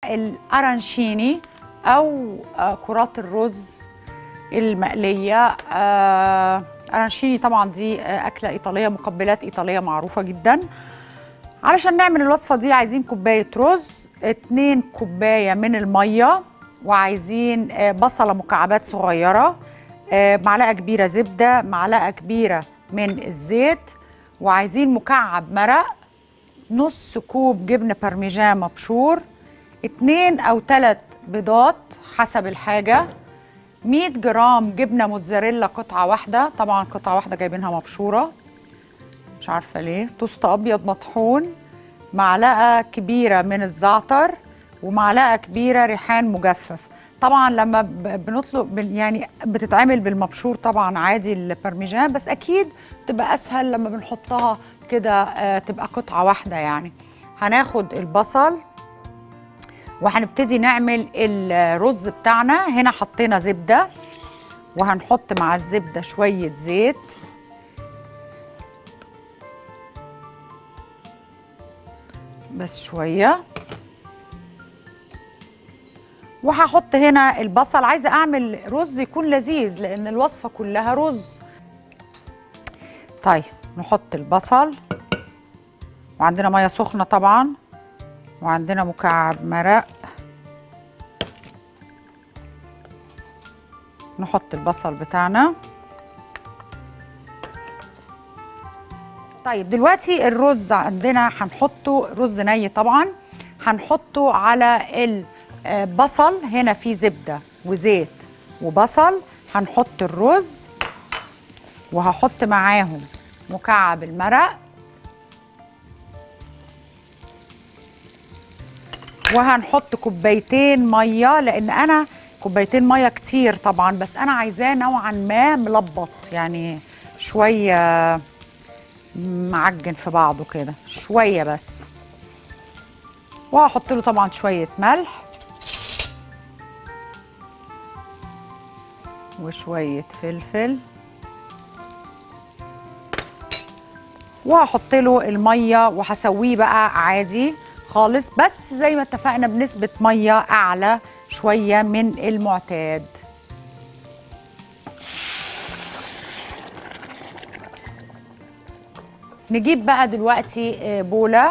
الارانشيني او آه، كرات الرز المقليه آه، ارانشيني طبعا دي آه، اكله ايطاليه مقبلات ايطاليه معروفه جدا علشان نعمل الوصفه دي عايزين كوبايه رز اتنين كوبايه من الميه وعايزين آه، بصله مكعبات صغيره آه، معلقه كبيره زبده معلقه كبيره من الزيت وعايزين مكعب مرق نص كوب جبنه بارميجان مبشور اتنين او تلات بيضات حسب الحاجه 100 جرام جبنه موتزاريلا قطعه واحده طبعا قطعه واحده جايبينها مبشوره مش عارفه ليه توست ابيض مطحون معلقه كبيره من الزعتر ومعلقه كبيره ريحان مجفف طبعا لما ب- بنطلب بن- يعني بتتعمل بالمبشور طبعا عادي البارميجان بس اكيد تبقى اسهل لما بنحطها كده آه، تبقى قطعه واحده يعني هناخد البصل وهنبتدي نعمل الرز بتاعنا هنا حطينا زبده وهنحط مع الزبده شويه زيت بس شويه وهحط هنا البصل عايزه اعمل رز يكون لذيذ لان الوصفه كلها رز طيب نحط البصل وعندنا ميه سخنه طبعا وعندنا مكعب مرق نحط البصل بتاعنا طيب دلوقتي الرز عندنا هنحطه رز ني طبعا هنحطه على البصل هنا في زبده وزيت وبصل هنحط الرز وهحط معاهم مكعب المرق وهنحط كوبايتين ميه لان انا كوبايتين ميه كتير طبعا بس انا عايزاه نوعا ما ملبط يعني شويه معجن في بعضه كده شويه بس وهحط له طبعا شويه ملح وشويه فلفل وهحط له الميه وهسويه بقى عادي خالص بس زي ما اتفقنا بنسبه ميه اعلى شويه من المعتاد نجيب بقى دلوقتي آه، بوله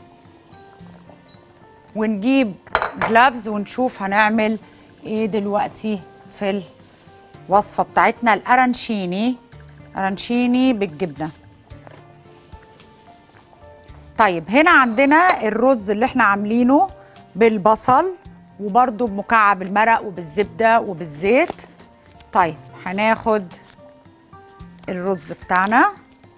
ونجيب جلافز ونشوف هنعمل ايه دلوقتي في الوصفه بتاعتنا الارانشيني ارانشيني بالجبنه طيب هنا عندنا الرز اللي احنا عاملينه بالبصل وبرده بمكعب المرق وبالزبده وبالزيت طيب هناخد الرز بتاعنا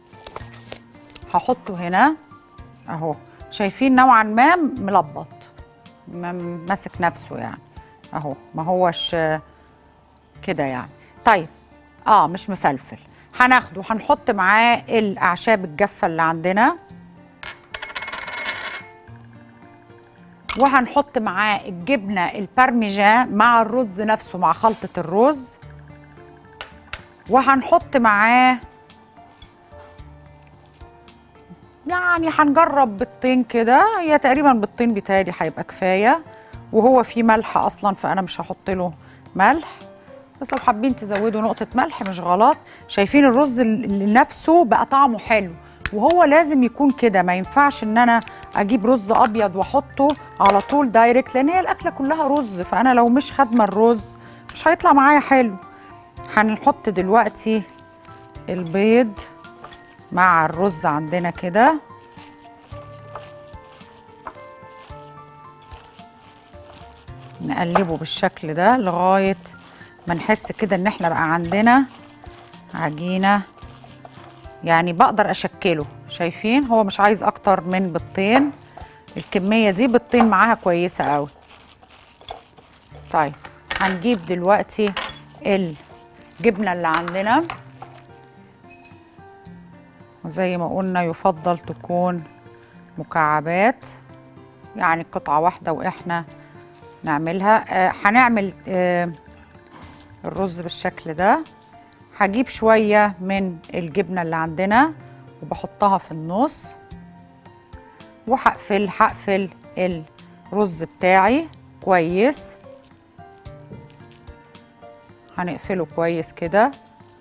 هحطه هنا اهو شايفين نوعا ما ملبط م- ماسك نفسه يعني اهو ما هوش آه، كده يعني طيب اه مش مفلفل هناخده هنحط معاه الاعشاب الجافه اللي عندنا وهنحط معاه الجبنه البارميجان مع الرز نفسه مع خلطه الرز وهنحط معاه يعني هنجرب بيضتين كده هي تقريبا بيضتين بتاعي هيبقى كفايه وهو فيه ملح اصلا فانا مش هحط له ملح بس لو حابين تزودوا نقطه ملح مش غلط شايفين الرز ال- نفسه بقى طعمه حلو وهو لازم يكون كده ما ينفعش ان انا اجيب رز ابيض واحطه على طول دايركت لان هي الاكله كلها رز فانا لو مش خادمه الرز مش هيطلع معايا حلو هنحط دلوقتي البيض مع الرز عندنا كده نقلبه بالشكل ده لغايه ما نحس كده ان احنا بقى عندنا عجينه يعني بقدر اشكله شايفين هو مش عايز اكتر من بيضتين الكميه دي بيضتين معاها كويسه قوي طيب هنجيب دلوقتي الجبنه اللي عندنا وزي ما قلنا يفضل تكون مكعبات يعني قطعه واحده واحنا نعملها آه هنعمل آه الرز بالشكل ده هجيب شوية من الجبنة اللي عندنا وبحطها في النص وهقفل هقفل الرز بتاعي كويس هنقفله كويس كده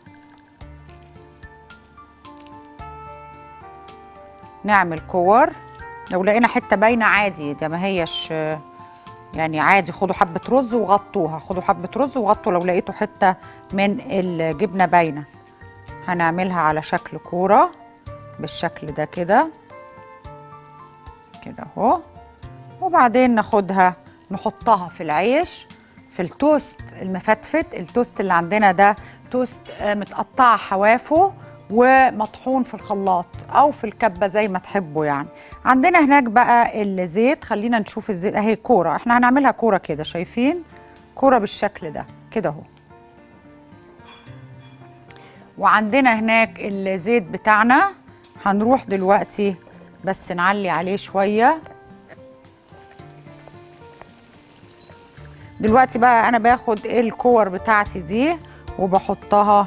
نعمل كور لو لقينا حته باينه عادي ده ما هيش يعني عادي خدوا حبه رز وغطوها خدوا حبه رز وغطوا لو لقيتوا حته من الجبنه باينه هنعملها على شكل كوره بالشكل ده كده كده اهو وبعدين ناخدها نحطها في العيش في التوست المفتفت التوست اللي عندنا ده توست آه، متقطعه حوافه ومطحون في الخلاط او في الكبه زي ما تحبوا يعني عندنا هناك بقى الزيت خلينا نشوف الزيت اهي كوره احنا هنعملها كوره كده شايفين كوره بالشكل ده كده اهو وعندنا هناك الزيت بتاعنا هنروح دلوقتي بس نعلي عليه شويه دلوقتي بقى انا باخد الكور بتاعتي دي وبحطها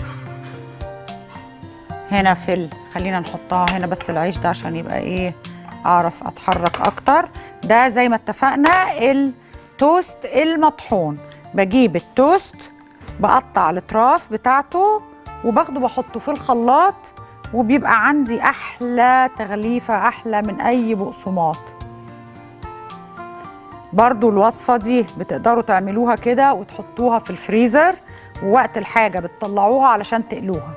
هنا في ال... خلينا نحطها هنا بس العيش ده عشان يبقى ايه اعرف اتحرك اكتر ده زي ما اتفقنا التوست المطحون بجيب التوست بقطع الاطراف بتاعته وباخده بحطه في الخلاط وبيبقى عندي احلى تغليفه احلى من اي بقسماط برضو الوصفة دي بتقدروا تعملوها كده وتحطوها في الفريزر ووقت الحاجة بتطلعوها علشان تقلوها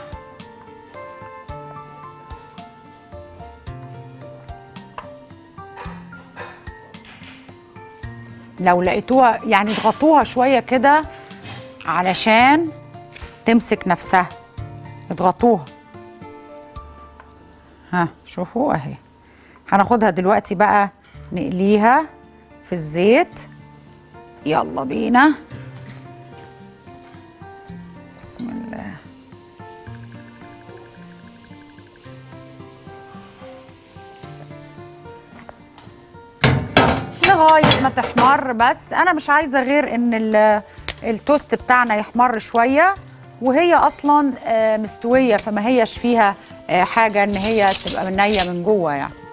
لو لقيتوها يعني اضغطوها شوية كده علشان تمسك نفسها اضغطوها ها شوفوا اهي هناخدها دلوقتي بقى نقليها في الزيت يلا بينا بسم الله لغايه ما تحمر بس انا مش عايزه غير ان ال- التوست بتاعنا يحمر شويه وهي اصلا آه، مستويه فما هيش فيها آه، حاجه ان هي تبقى نيه من جوه يعني